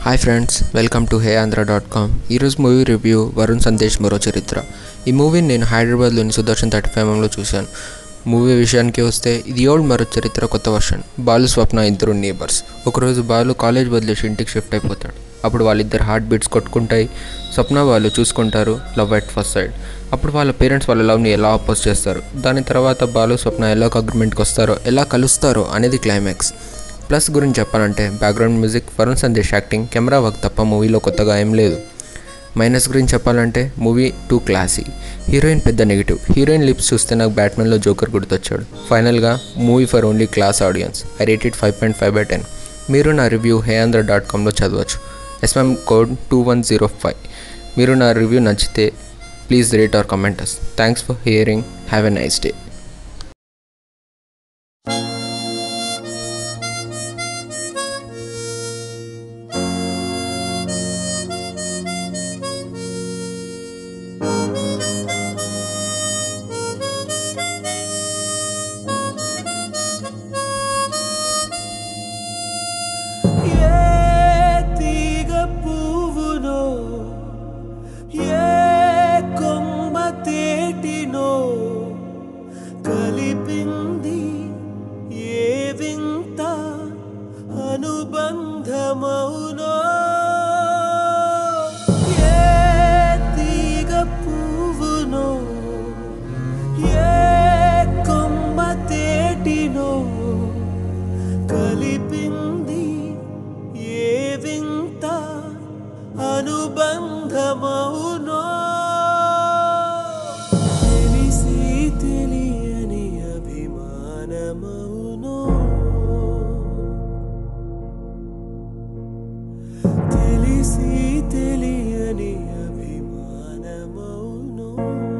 hi friends welcome to hey Andhra dot com ఈరోజు movie review Varun Sandesh Maro Charitra ఈ మూవీని నేను హైదరాబాద్లోని సుదర్శన్ థర్టీ ఫైవ్ ఎంలో చూశాను మూవీ విషయానికి వస్తే ఇది ఓల్డ్ మరో చరిత్ర కొత్త వర్షన్ బాలు స్వప్న ఇద్దరు నేబర్స్ ఒకరోజు బాలు కాలేజ్ వదిలేసి ఇంటికి షిఫ్ట్ అయిపోతాడు అప్పుడు వాళ్ళిద్దరు హార్ట్ బీట్స్ కొట్టుకుంటాయి స్వప్న వాళ్ళు చూసుకుంటారు లవ్ ఎట్ ఫస్ట్ సైడ్ అప్పుడు వాళ్ళ పేరెంట్స్ వాళ్ళ లవ్ని ఎలా అపోజ్ చేస్తారు దాని తర్వాత బాలు స్వప్న ఎలా ఒక అగ్రిమెంట్కి వస్తారో ఎలా కలుస్తారో అనేది క్లైమాక్స్ ప్లస్ గురించి చెప్పాలంటే background music Varun Sandesh acting camera work తప్ప మూవీలో కొత్తగా ఏం లేదు మైనస్ గురించి చెప్పాలంటే మూవీ టూ క్లాసీ హీరోయిన్ పెద్ద నెగిటివ్ హీరోయిన్ లిప్స్ చూస్తే నాకు బ్యాట్మెన్లో జోకర్ గుర్తొచ్చాడు ఫైనల్గా movie for only class audience I rated five point five by ten మీరు నా రివ్యూ హే ఆంధ్ర డాట్ కామ్లో చదవచ్చు SM code two one zero five మీరు నా రివ్యూ నచ్చితే please rate or comments thanks for hearing have a nice day ఏ తీగ పువ్వునో ఏ కొమ్మ తేటినో కలిపింది ఏ వింత అనుబంధమౌనో ఏ తీగ పువ్వునో ఏ కొమ్మ తేటినో కలిపింది ఏ వింత అనుబంధమౌనో తెలిసి తెలియని అభిమానమౌనో తెలిసి తెలియని అభిమానమౌనో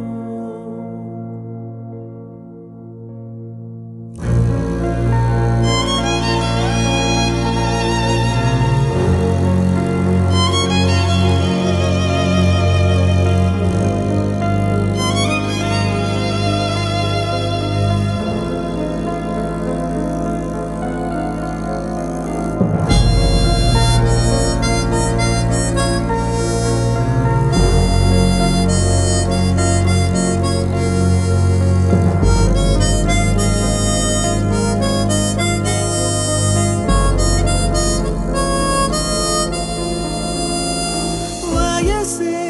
వయసే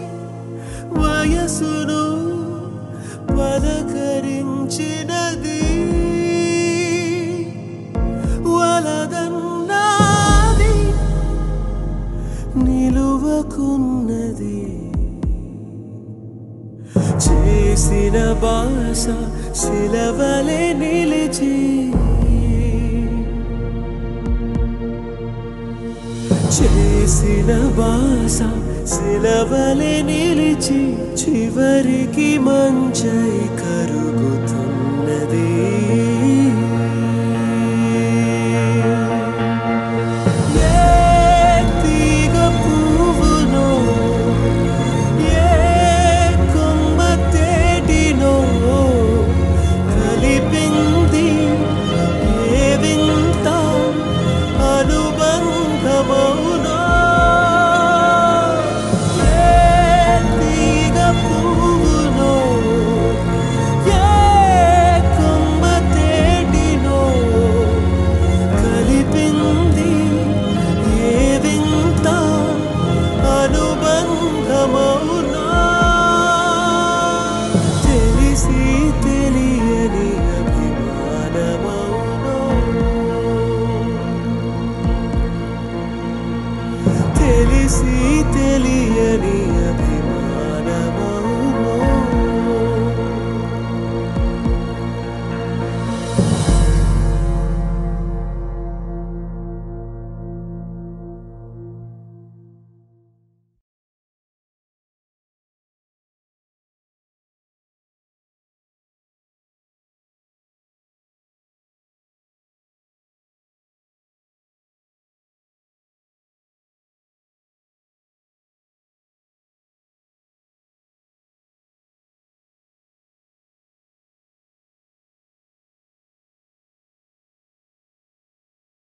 వయసును పలకరించినది వలదన్నాది నిలువకున్నది చేసిన బాస శిలవలే నిలిచి చేసిన బాస శిలవలే నిలిచి చివరికి మంచై కరుగుతుంది